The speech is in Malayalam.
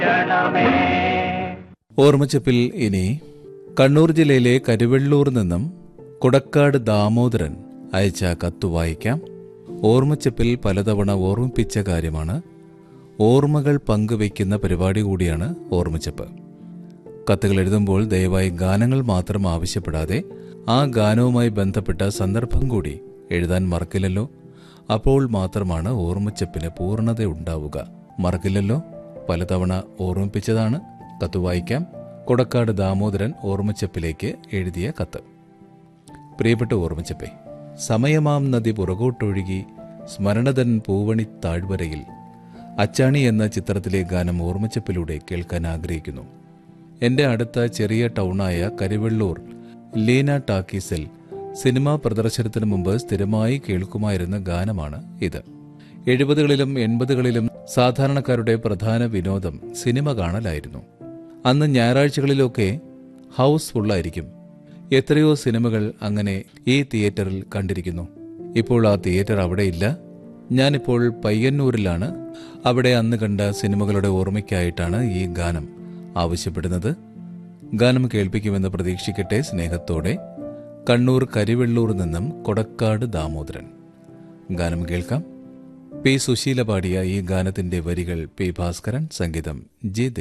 ഓർമ്മച്ചപ്പിൽ ഇനി കണ്ണൂർ ജില്ലയിലെ കരുവെള്ളൂർ നിന്നും കുടക്കാട് ദാമോദരൻ അയച്ച കത്ത് വായിക്കാം ഓർമ്മച്ചപ്പിൽ പലതവണ ഓർമ്മിപ്പിച്ച കാര്യമാണ് ഓർമ്മകൾ പങ്കുവയ്ക്കുന്ന പരിപാടി കൂടിയാണ് ഓർമ്മച്ചപ്പ് കത്തുകൾ എഴുതുമ്പോൾ ദയവായി ഗാനങ്ങൾ മാത്രം ആവശ്യപ്പെടാതെ ആ ഗാനവുമായി ബന്ധപ്പെട്ട സന്ദർഭം കൂടി എഴുതാൻ മറക്കില്ലല്ലോ അപ്പോൾ മാത്രമാണ് ഓർമ്മച്ചപ്പിന് പൂർണ്ണത ഉണ്ടാവുക മറക്കില്ലല്ലോ പലതവണ ഓർമ്മിപ്പിച്ചതാണ് കത്ത് വായിക്കാം കൊടക്കാട് ദാമോദരൻ ഓർമ്മച്ചപ്പിലേക്ക് എഴുതിയ കത്ത് പ്രിയപ്പെട്ട ഓർമ്മച്ചപ്പേ സമയമാം നദി പുറകോട്ടൊഴുകി സ്മരണതൻ പൂവണി താഴ്വരയിൽ അച്ചാണി എന്ന ചിത്രത്തിലെ ഗാനം ഓർമ്മച്ചപ്പിലൂടെ കേൾക്കാൻ ആഗ്രഹിക്കുന്നു എന്റെ അടുത്ത ചെറിയ ടൗണായ കരിവെള്ളൂർ ലീന ടാക്കീസിൽ സിനിമാ പ്രദർശനത്തിന് മുമ്പ് സ്ഥിരമായി കേൾക്കുമായിരുന്ന ഗാനമാണ് ഇത് എഴുപതുകളിലും എൺപതുകളിലും സാധാരണക്കാരുടെ പ്രധാന വിനോദം സിനിമ കാണലായിരുന്നു അന്ന് ഞായറാഴ്ചകളിലൊക്കെ ഹൗസ് ഫുള്ളായിരിക്കും എത്രയോ സിനിമകൾ അങ്ങനെ ഈ തിയേറ്ററിൽ കണ്ടിരിക്കുന്നു ഇപ്പോൾ ആ തിയേറ്റർ അവിടെയില്ല ഞാനിപ്പോൾ പയ്യന്നൂരിലാണ് അവിടെ അന്ന് കണ്ട സിനിമകളുടെ ഓർമ്മയ്ക്കായിട്ടാണ് ഈ ഗാനം ആവശ്യപ്പെടുന്നത് ഗാനം കേൾപ്പിക്കുമെന്ന് പ്രതീക്ഷിക്കട്ടെ സ്നേഹത്തോടെ കണ്ണൂർ കരിവെള്ളൂർ നിന്നും കൊടക്കാട് ദാമോദരൻ ഗാനം കേൾക്കാം പി സുശീല പാടിയ ഈ ഗാനത്തിന്റെ വരികൾ പി ഭാസ്കരൻ സംഗീതം ജി